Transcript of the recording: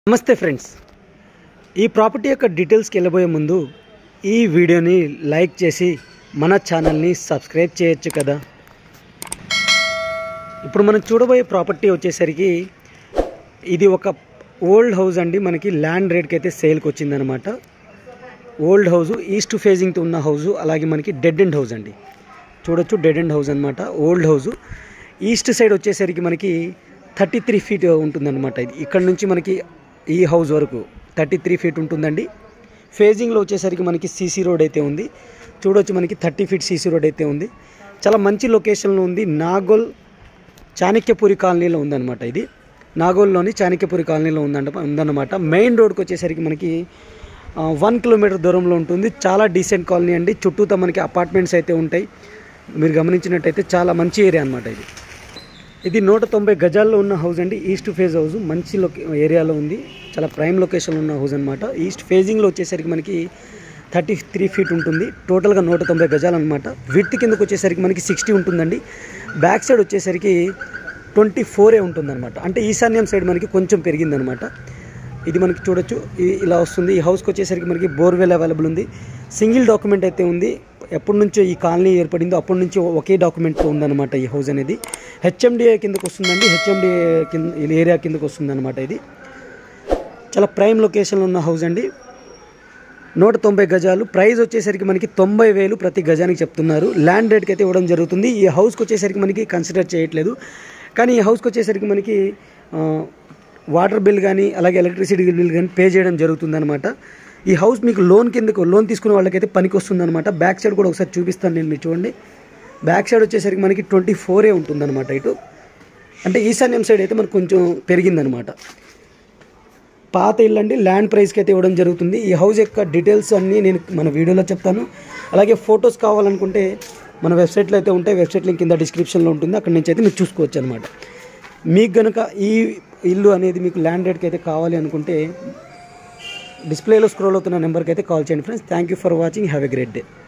నమస్తే ఫ్రెండ్స్ ఈ ప్రాపర్టీ యొక్క డీటెయిల్స్కి వెళ్ళబోయే ముందు ఈ వీడియోని లైక్ చేసి మన ఛానల్ని సబ్స్క్రైబ్ చేయొచ్చు కదా ఇప్పుడు మనం చూడబోయే ప్రాపర్టీ వచ్చేసరికి ఇది ఒక ఓల్డ్ హౌస్ అండి మనకి ల్యాండ్ రేట్కి అయితే సేల్కి వచ్చిందనమాట ఓల్డ్ హౌస్ ఈస్ట్ ఫేజింగ్తో ఉన్న హౌస్ అలాగే మనకి డెడ్ ఎండ్ హౌస్ అండి చూడొచ్చు డెడ్ ఎండ్ హౌస్ అనమాట ఓల్డ్ హౌస్ ఈస్ట్ సైడ్ వచ్చేసరికి మనకి థర్టీ త్రీ ఫీట్ ఉంటుందన్నమాట ఇది ఇక్కడ నుంచి మనకి ఈ హౌస్ వరకు థర్టీ త్రీ ఫీట్ ఉంటుందండి ఫేజింగ్లో వచ్చేసరికి మనకి సీసీ రోడ్ అయితే ఉంది చూడొచ్చు మనకి థర్టీ ఫీట్ సీసీ రోడ్ అయితే ఉంది చాలా మంచి లొకేషన్లో ఉంది నాగోల్ చాణక్యపురి కాలనీలో ఉందన్నమాట ఇది నాగోల్లోని చాణక్యపురి కాలనీలో ఉందంట ఉందన్నమాట మెయిన్ రోడ్కి వచ్చేసరికి మనకి వన్ కిలోమీటర్ దూరంలో ఉంటుంది చాలా డీసెంట్ కాలనీ అండి చుట్టూతో మనకి అపార్ట్మెంట్స్ అయితే ఉంటాయి మీరు గమనించినట్టయితే చాలా మంచి ఏరియా అనమాట ఇది ఇది నూట తొంభై గజాల్లో ఉన్న హౌస్ అండి ఈస్ట్ ఫేజ్ హౌస్ మంచి లొకే ఏరియాలో ఉంది చాలా ప్రైమ్ లొకేషన్లో ఉన్న హౌస్ అనమాట ఈస్ట్ ఫేజింగ్లో వచ్చేసరికి మనకి థర్టీ త్రీ ఫీట్ ఉంటుంది టోటల్గా నూట తొంభై గజాలు అనమాట విడ్త్ కిందకు వచ్చేసరికి మనకి సిక్స్టీ ఉంటుందండి బ్యాక్ సైడ్ వచ్చేసరికి ట్వంటీ ఫోరే ఉంటుందన్నమాట అంటే ఈశాన్యం సైడ్ మనకి కొంచెం పెరిగిందనమాట ఇది మనకి చూడొచ్చు ఈ- ఇలా వస్తుంది ఈ హౌస్కి వచ్చేసరికి మనకి బోర్వెల్ అవైలబుల్ ఉంది సింగిల్ డాక్యుమెంట్ అయితే ఉంది ఎప్పటి నుంచో ఈ కాలనీ ఏర్పడిందో అప్పటి నుంచి ఒకే డాక్యుమెంట్తో ఉందన్నమాట ఈ హౌస్ అనేది హెచ్ఎండిఏ కిందకు వస్తుందండి హెచ్ఎండిఏ కింద ఈ ఏరియా కిందకు వస్తుందన్నమాట ఇది చాలా ప్రైమ్ లొకేషన్లో ఉన్న హౌస్ అండి నూట తొంభై గజాలు ప్రైస్ వచ్చేసరికి మనకి తొంభై వేలు ప్రతి గజానికి చెప్తున్నారు ల్యాండ్ రేట్కి అయితే ఇవ్వడం జరుగుతుంది ఈ హౌస్కి వచ్చేసరికి మనకి కన్సిడర్ చేయట్లేదు కానీ ఈ హౌస్కి వచ్చేసరికి మనకి ఆ, వాటర్ బిల్ కానీ అలాగే ఎలక్ట్రిసిటీ బిల్ కానీ పే చేయడం జరుగుతుందన్నమాట ఈ హౌస్ మీకు లోన్ కిందకు లోన్ తీసుకునే వాళ్ళకైతే పనికి వస్తుందన్నమాట బ్యాక్ సైడ్ కూడా ఒకసారి చూపిస్తాను నేను మీరు చూడండి బ్యాక్ సైడ్ వచ్చేసరికి మనకి ట్వంటీ ఫోరే ఉంటుందన్నమాట ఇటు అంటే ఈశాన్యం సైడ్ అయితే మనకు కొంచెం పెరిగిందనమాట పాత ఇల్లు అండి ల్యాండ్ ప్రైస్కి అయితే ఇవ్వడం జరుగుతుంది ఈ హౌస్ యొక్క డీటెయిల్స్ అన్నీ నేను మన వీడియోలో చెప్తాను అలాగే ఫొటోస్ కావాలనుకుంటే మన వెబ్సైట్లో అయితే ఉంటాయి వెబ్సైట్ లింక్ కింద డిస్క్రిప్షన్లో ఉంటుంది అక్కడి నుంచి అయితే మీరు చూసుకోవచ్చు అనమాట మీకు కనుక ఈ ఇల్లు అనేది మీకు ల్యాండ్ రేట్కి అయితే కావాలి అనుకుంటే డిస్ప్లేలో స్క్రోల్ అవుతున్న నెంబర్కి అయితే కాల్ చేయండి friends thank you for watching have a great day